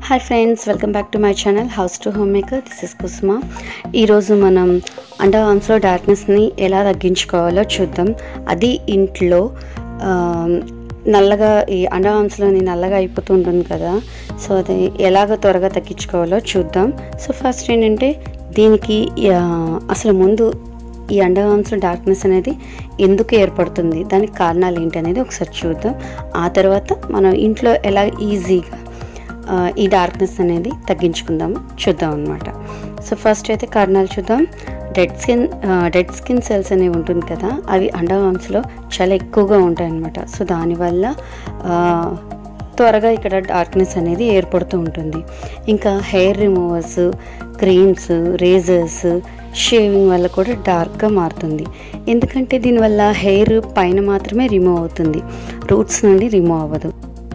hi friends welcome back to my channel house to home maker this is Kusma ఈరోజు మనం under ఆర్మ్స్లో డార్క్నెస్ని ఎలా తగ్గించుకోవాలో చూద్దాం అది ఇంట్లో ఆ, నల్లగా ఈ అండర్ ఆర్మ్స్లోని నల్లగా అయిపోతూ ఉంటుంది కదా సో అది ఎలాగ త్వరగా తగ్గించుకోవాలో చూద్దాం సో ఫస్ట్ ఏంటంటే దీనికి ఆ, అసలు ముందు ఈ అండర్ ఆర్మ్స్లో డార్క్నెస్ అనేది ఎందుకు ఏర్పడుతుంది దానికి కారణాలు ఏంటి అనేది ఒకసారి చూద్దాం ఆ తర్వాత మనం ఇంట్లో ఎలా ఈజీగా ఆ, ఈ డార్క్నెస్ అనేది తగ్గించుకుందాం చూద్దాం అనమాట సో ఫస్ట్ అయితే కారణాలు చూద్దాం dead skin dead skin cells అనేవి ఉంటుంది కదా అవి అండర్ ఆర్మ్స్లో చాలా ఎక్కువగా ఉంటాయి అన్నమాట సో దానివల్ల ఆ, త్వరగా ఇక్కడ డార్క్నెస్ అనేది ఏర్పడుతూ ఉంటుంది ఇంకా hair removers creams razors shaving వల్ల కూడా డార్క్గా మారుతుంది ఎందుకంటే దీనివల్ల హెయిర్ పైన మాత్రమే రిమూవ్ అవుతుంది రూట్స్ నుండి రిమూవ్ అవ్వదు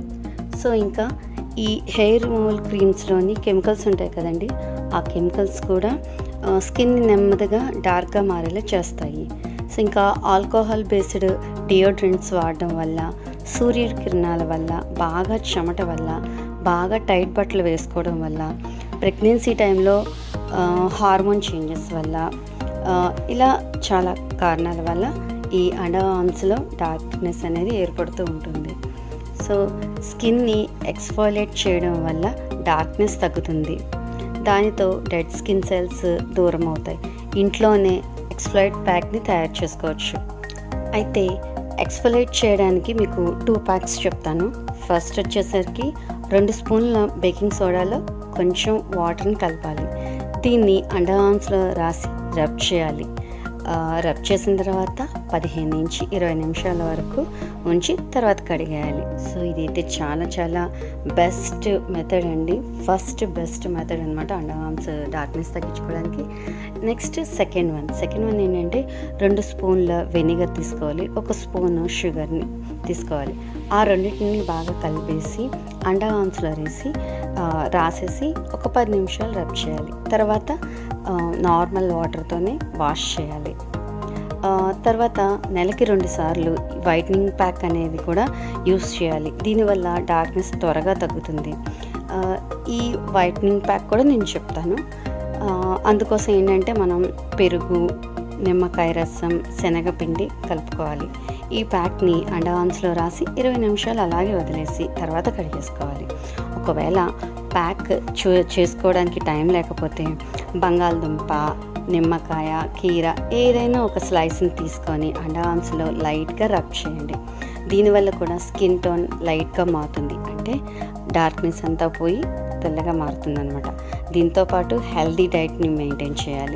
సో ఇంకా ఈ హెయిర్ రిమూవల్ క్రీమ్స్లోని కెమికల్స్ ఉంటాయి కదండి ఆ కెమికల్స్ కూడా స్కిన్ నెమ్మదిగా డార్క్గా మారేలా చేస్తాయి సో ఇంకా ఆల్కహాల్ బేస్డ్ డియోడ్రెంట్స్ వాడడం వల్ల సూర్య కిరణాల వల్ల బాగా చెమట వల్ల బాగా టైట్ బట్టలు వేసుకోవడం వల్ల ప్రెగ్నెన్సీ టైంలో హార్మోన్ చేంజెస్ వల్ల ఆ, ఇలా చాలా కారణాల వల్ల ఈ అండర్ ఆర్మ్స్లో డార్క్నెస్ అనేది ఏర్పడుతూ ఉంటుంది సో స్కిన్ని ఎక్స్ఫోలేట్ చేయడం వల్ల డార్క్నెస్ తగ్గుతుంది దానితో డెడ్ స్కిన్ సెల్స్ దూరం అవుతాయి ఇంట్లోనే ఎక్స్ఫ్లైట్ ప్యాక్ని తయారు చేసుకోవచ్చు అయితే ఎక్స్ఫోలేట్ చేయడానికి మీకు టూ ప్యాక్స్ చెప్తాను ఫస్ట్ వచ్చేసరికి రెండు స్పూన్ల బేకింగ్ సోడాలో కొంచెం వాటర్ని కలపాలి దీన్ని అండర్ ఆర్మ్స్లో రాసి రబ్ చేయాలి ఆ, రబ్ చేసిన తర్వాత పదిహేను నుంచి ఇరవై నిమిషాల వరకు ఉంచి తర్వాత కడిగేయాలి సో ఇదైతే చాలా చాలా బెస్ట్ మెథడ్ అండి ఫస్ట్ బెస్ట్ మెథడ్ అనమాట అండర్ ఆర్మ్స్ డార్క్నెస్ తగ్గించుకోవడానికి next second one second one ఏంటంటే రెండు స్పూన్ల వెనిగర్ తీసుకోవాలి ఒక స్పూన్ షుగర్ని తీసుకోవాలి ఆ రెండింటిని బాగా కలిపేసి అండర్ ఆర్మ్స్లో వేసి ఆ, రాసేసి ఒక పది నిమిషాలు రబ్ చేయాలి తర్వాత ఆ, నార్మల్ వాటర్తోనే వాష్ చేయాలి ఆ, తర్వాత నెలకి రెండు సార్లు వైట్నింగ్ ప్యాక్ అనేది కూడా యూస్ చేయాలి దీనివల్ల డార్క్నెస్ త్వరగా తగ్గుతుంది ఆ, ఈ వైట్నింగ్ ప్యాక్ కూడా నేను చెప్తాను ఆ, అందుకోసం ఏంటంటే మనం పెరుగు నిమ్మకాయ రసం శనగపిండి కలుపుకోవాలి ఈ ప్యాక్ని అండర్ ఆర్మ్స్లో రాసి ఇరవై నిమిషాలు అలాగే వదిలేసి తర్వాత కడిగేసుకోవాలి ఒకవేళ ప్యాక్ చూ చేసుకోవడానికి టైం లేకపోతే బంగాళదుంప నిమ్మకాయ కీర ఏదైనా ఒక స్లైస్ని తీసుకొని అండర్ ఆర్మ్స్లో లైట్గా రబ్ చేయండి దీనివల్ల కూడా స్కిన్ టోన్ లైట్గా మారుతుంది అంటే డార్క్నెస్ అంతా పోయి తెల్లగా మారుతుంది అనమాట దీంతోపాటు హెల్దీ డైట్ని మెయింటైన్ చేయాలి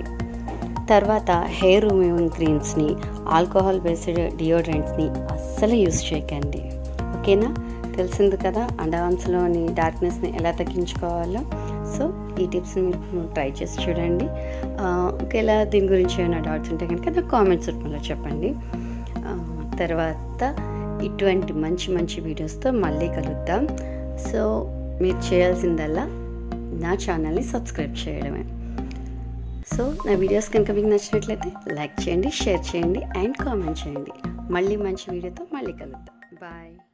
తర్వాత హెయిర్ రిమూవింగ్ క్రీమ్స్ని ఆల్కహాల్ బేస్డ్ డియోడ్రెంట్స్ని అస్సలు యూస్ చేయకండి ఓకేనా తెలిసింది కదా అండర్ఆర్మ్స్లోని డార్క్నెస్ని ఎలా తగ్గించుకోవాలో సో ఈ టిప్స్ని మీరు ట్రై చేసి చూడండి ఆ, ఒకవేళ దీని గురించి ఏమైనా డౌట్స్ ఉంటే కనుక నాకు కామెంట్స్ రూపంలో చెప్పండి ఆ, తర్వాత ఇటువంటి మంచి మంచి వీడియోస్తో మళ్ళీ కలుద్దాం సో మీరు చేయాల్సిందల్లా నా ఛానల్ని సబ్స్క్రైబ్ చేయడమే సో నా వీడియోస్ కనుక మీకు నచ్చినట్లయితే లైక్ చేయండి షేర్ చేయండి అండ్ కామెంట్ చేయండి మళ్ళీ మంచి వీడియోతో మళ్ళీ కలుద్దాం బాయ్